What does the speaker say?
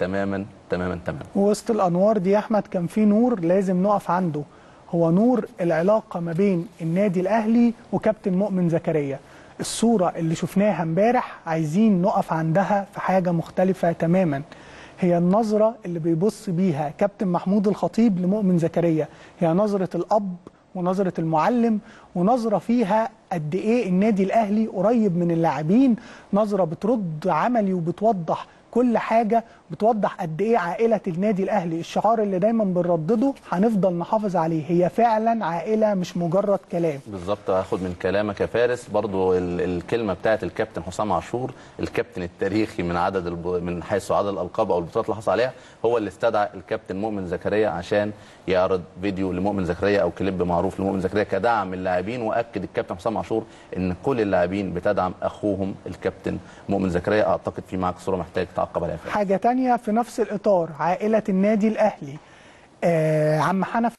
تماما تماما تماما وسط الانوار دي يا احمد كان في نور لازم نقف عنده هو نور العلاقه ما بين النادي الاهلي وكابتن مؤمن زكريا الصوره اللي شفناها امبارح عايزين نقف عندها في حاجه مختلفه تماما هي النظره اللي بيبص بيها كابتن محمود الخطيب لمؤمن زكريا هي نظره الاب ونظره المعلم ونظره فيها قد ايه النادي الاهلي قريب من اللاعبين نظره بترد عملي وبتوضح كل حاجه بتوضح قد ايه عائله النادي الاهلي الشعار اللي دايما بنردده هنفضل نحافظ عليه هي فعلا عائله مش مجرد كلام بالظبط هاخد من كلامك يا فارس برضو ال- الكلمه بتاعت الكابتن حسام عاشور الكابتن التاريخي من عدد الب... من حيث عدد الالقاب او البطولات اللي حصل عليها هو اللي استدعى الكابتن مؤمن زكريا عشان يعرض فيديو لمؤمن زكريا او كليب معروف لمؤمن زكريا كدعم اللاعبين واكد الكابتن حسام عاشور ان كل اللاعبين بتدعم اخوهم الكابتن مؤمن زكريا اعتقد في معاك صوره محتاج تعقب عليها فارس. حاجه تانية في نفس الاطار عائله النادي الاهلي آه عم حنف